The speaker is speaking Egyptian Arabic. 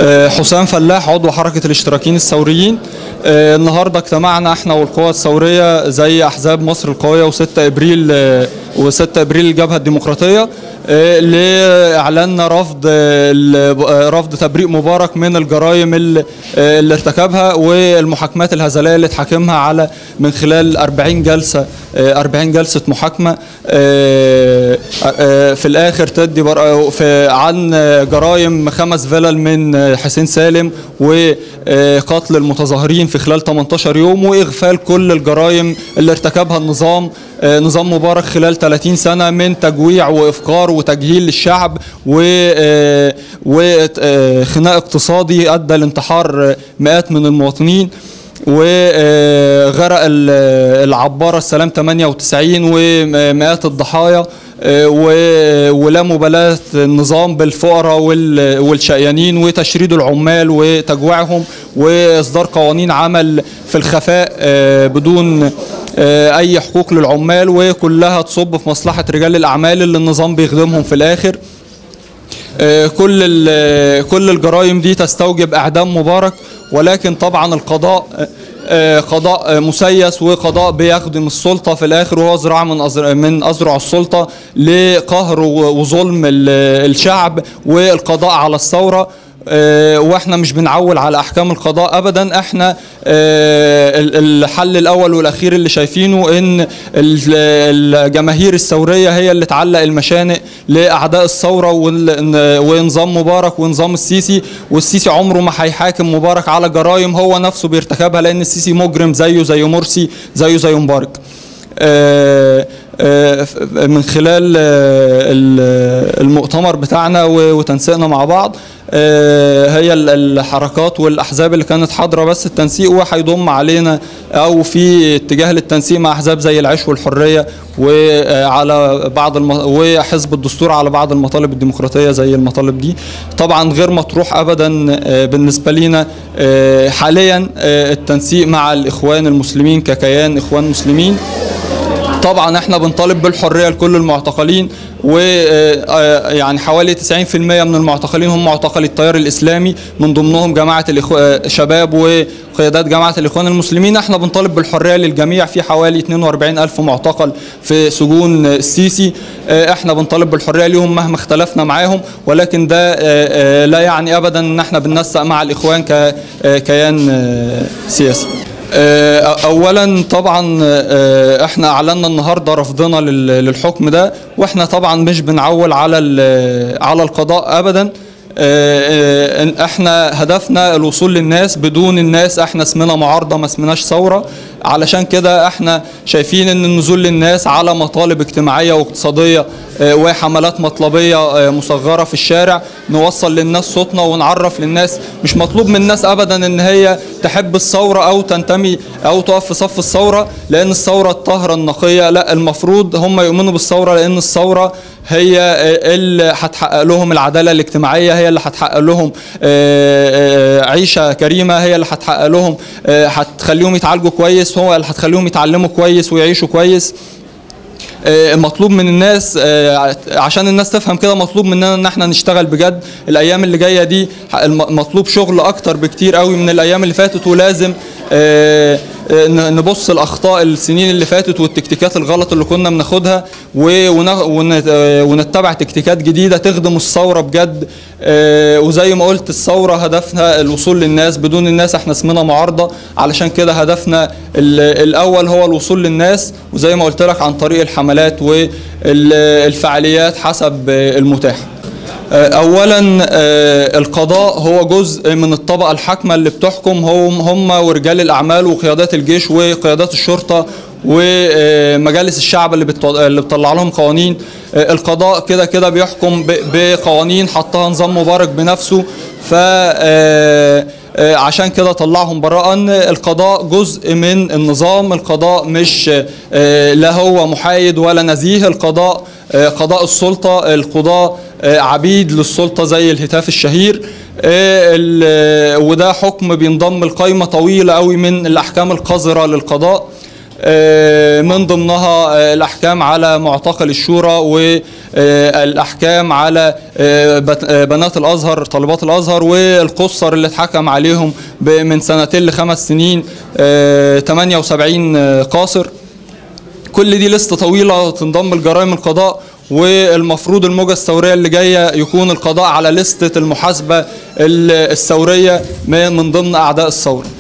آه، حسام فلاح عضو حركة الاشتراكيين الثوريين آه، النهارده اجتمعنا احنا والقوى الثورية زي أحزاب مصر القوية و6 إبريل و6 إبريل الجبهة الديمقراطية آه، لإعلان رفض آه، ال- آه، رفض تبريء مبارك من الجرائم اللي آه، اللي ارتكبها والمحاكمات الهزلية اللي اتحاكمها على من خلال 40 جلسة آه، 40 جلسة محاكمة آه، آه، في الآخر تدي بر- في عن جرائم خمس فلل من حسين سالم وقتل المتظاهرين في خلال 18 يوم وإغفال كل الجرائم اللي ارتكبها النظام آه، نظام مبارك خلال 30 سنة من تجويع وإفقار وتجهيل للشعب وخناق اقتصادي أدى لانتحار مئات من المواطنين وغرق ال- العبارة السلام 98 ومئات الضحايا آه، و- ولا مبالاة النظام بالفقراء وال- والشقيانين وتشريد العمال وتجويعهم وإصدار قوانين عمل في الخفاء آه، بدون آه، أي حقوق للعمال وكلها تصب في مصلحة رجال الأعمال اللي النظام بيخدمهم في الآخر آه، كل ال- كل الجرائم دي تستوجب اعدام مبارك ولكن طبعا القضاء آه، آه، قضاء آه، مسيس وقضاء بيخدم السلطه في الاخر وهو ذراع من أزر- من اذرع السلطه لقهر و- وظلم ال- الشعب والقضاء على الثوره آه، واحنا مش بنعول على احكام القضاء ابدا احنا آه، ال- الحل الاول والاخير اللي شايفينه ان ال- الجماهير الثوريه هي اللي تعلق المشانق لاعداء الثوره وال- ونظام مبارك ونظام السيسي والسيسي عمره ما هيحاكم مبارك على جرائم هو نفسه بيرتكبها لان السيسي مجرم زيه زي مرسي زيه زي مبارك آه، آه، من خلال آه، ال- المؤتمر بتاعنا و- وتنسيقنا مع بعض آه، هي ال- الحركات والاحزاب اللي كانت حاضره بس التنسيق وهيضم علينا او في اتجاه للتنسيق مع احزاب زي العيش والحريه وعلى بعض الم... وحزب الدستور على بعض المطالب الديمقراطيه زي المطالب دي طبعا غير مطروح ابدا آه، بالنسبه لينا آه، حاليا آه، التنسيق مع الاخوان المسلمين ككيان اخوان مسلمين طبعا احنا بنطالب بالحريه لكل المعتقلين ويعني حوالي 90% من المعتقلين هم معتقلي التيار الاسلامي من ضمنهم جماعه الإخو... آه، شباب وقيادات جماعه الاخوان المسلمين احنا بنطالب بالحريه للجميع في حوالي 42 الف معتقل في سجون السيسي آه، احنا بنطالب بالحريه ليهم مهما اختلفنا معاهم ولكن ده آه، آه، لا يعني ابدا ان احنا بننسق مع الاخوان ككيان سياسي آه، اولا طبعا آه، احنا اعلنا النهارده رفضنا لل- للحكم ده واحنا طبعا مش بنعول على ال- على القضاء ابدا آه، آه، احنا هدفنا الوصول للناس بدون الناس احنا اسمنا معارضه ما اسمناش ثوره علشان كده احنا شايفين ان النزول للناس على مطالب اجتماعيه واقتصاديه آه، وحملات مطلبيه آه، مصغره في الشارع نوصل للناس صوتنا ونعرف للناس مش مطلوب من الناس ابدا ان هي تحب الثوره او تنتمي او تقف في صف الثوره لان الثوره الطاهره النقيه لا المفروض هم يؤمنوا بالثوره لان الثوره هي آه، اللي هتحقق لهم العداله الاجتماعيه هي اللي هتحقق لهم آه، آه، عيشه كريمه هي اللي هتحقق لهم آه، هتخليهم يتعالجوا كويس هو اللي هتخليهم يتعلموا كويس ويعيشوا كويس آه، مطلوب من الناس آه، عشان الناس تفهم كده مطلوب مننا ان احنا نشتغل بجد الايام اللي جايه دي الم- مطلوب شغل اكتر بكتير قوي من الايام اللي فاتت ولازم آه، آه، ن- نبص الاخطاء السنين اللي فاتت والتكتيكات الغلط اللي كنا بناخدها و- ون- ون- آه، ونتبع تكتيكات جديده تخدم الثوره بجد آه، وزي ما قلت الثوره هدفها الوصول للناس بدون الناس احنا اسمنا معارضه علشان كده هدفنا ال- الاول هو الوصول للناس وزي ما قلت لك عن طريق الحملات والفعاليات حسب آه، المتاح اولا آه، القضاء هو جزء من الطبقه الحاكمه اللي بتحكم هم هم ورجال الاعمال وقيادات الجيش وقيادات الشرطه ومجالس الشعب اللي بتط- اللي بتطلع لهم قوانين آه، القضاء كده كده بيحكم ب- بقوانين حطها نظام مبارك بنفسه ف آه، آه، عشان كده طلعهم براءة ان القضاء جزء من النظام القضاء مش آه، لا هو محايد ولا نزيه القضاء آه، قضاء السلطة القضاء آه، عبيد للسلطة زي الهتاف الشهير آه، ال- وده حكم بينضم لقائمة طويلة قوي من الأحكام القذرة للقضاء آه، من ضمنها آه، الأحكام على معتقل الشورى والأحكام على آه، بت- آه، بنات الأزهر طالبات الأزهر والقصر اللي اتحكم عليهم ب- من سنتين لخمس سنين آه، 78 آه، قاصر كل دي لسته طويله تنضم لجرائم القضاء والمفروض الموجه الثوريه اللي جايه يكون القضاء على لسته المحاسبه ال- الثوريه من من ضمن اعداء الثوره